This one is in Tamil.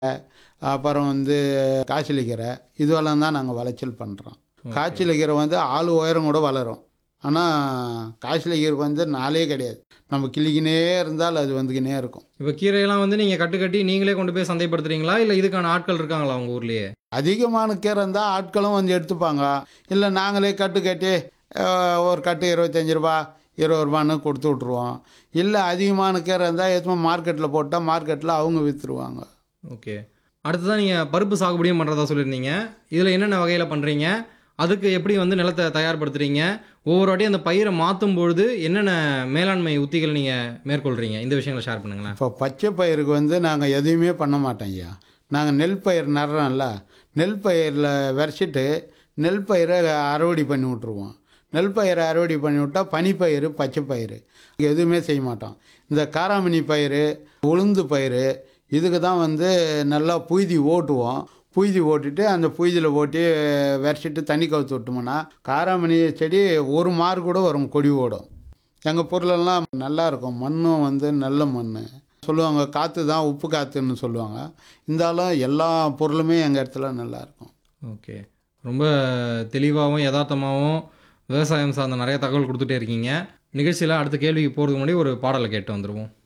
அப்புறம் வந்து காய்ச்சலிக்கீரை இதுவெல்லாம் தான் நாங்கள் விளைச்சல் பண்ணுறோம் காய்ச்சலிக்கீரை வந்து ஆள் உயரம் கூட வளரும் ஆனால் காய்ச்சலிக்கீரை வந்து நாளே கிடையாது நம்ம கிள்ளிக்கினே இருந்தால் அது வந்துக்கினே இருக்கும் இப்போ கீரையெல்லாம் வந்து நீங்கள் கட்டு கட்டி நீங்களே கொண்டு போய் சந்தைப்படுத்துறீங்களா இல்லை இதுக்கான ஆட்கள் இருக்காங்களா உங்கள் ஊர்லேயே அதிகமான கீரை இருந்தால் ஆட்களும் வந்து எடுத்துப்பாங்க இல்லை நாங்களே கட்டு கட்டி அஹ், ஒரு கட்டு இருபத்தஞ்சி ரூபா இருபது ரூபான்னு கொடுத்து விட்ருவோம் இல்லை அதிகமான கீரை இருந்தால் எதுவும் மார்க்கெட்டில் போட்டால் மார்க்கெட்டில் அவங்க விற்றுருவாங்க ஓகே அடுத்ததான் நீங்கள் பருப்பு சாகுபடியும் பண்ணுறதா சொல்லியிருந்தீங்க இதில் என்னென்ன வகையில் பண்ணுறீங்க அதுக்கு எப்படி வந்து நிலத்தை தயார்படுத்துறீங்க ஒவ்வொரு வாட்டியும் அந்த பயிரை மாற்றும் பொழுது என்னென்ன மேலாண்மை உத்திகள் நீங்கள் மேற்கொள்கிறீங்க இந்த விஷயங்களை ஷேர் பண்ணுங்களேன் இப்போ பச்சை பயிருக்கு வந்து நாங்கள் எதுவுமே பண்ண மாட்டோம் ஐயா நாங்கள் நெல் பயிர் நடுறோம்ல நெல் பயிரில் விரைச்சிட்டு நெல் பயிரை அறுவடை பண்ணி விட்ருவோம் நெல் பயிரை அறுவடை பண்ணி விட்டால் பனிப்பயிறு பச்சை பயிறு எதுவுமே செய்ய மாட்டோம் இந்த காராமணி பயிர் உளுந்து பயிர் இதுக்கு தான் வந்து நல்லா புய்தி ஓட்டுவோம் புய்தி ஓட்டிட்டு அந்த புய்தியில் ஓட்டி விரைச்சிட்டு தண்ணி கவுத்து விட்டோம்னா காராமணி செடி ஒரு மாறு கூட வரும் கொடி ஓடும் எங்கள் பொருளெல்லாம் நல்லா இருக்கும் மண்ணும் வந்து நல்ல மண் சொல்லுவாங்க காற்று தான் உப்பு காற்றுன்னு சொல்லுவாங்க இருந்தாலும் எல்லா பொருளுமே எங்கள் இடத்துல நல்லா இருக்கும் ஓகே ரொம்ப தெளிவாகவும் யதார்த்தமாகவும் விவசாயம் சார்ந்த நிறைய தகவல் கொடுத்துட்டே இருக்கீங்க நிகழ்ச்சியில் அடுத்த கேள்விக்கு போகிறதுக்கு முன்னாடி ஒரு பாடலை கேட்டு வந்துடுவோம்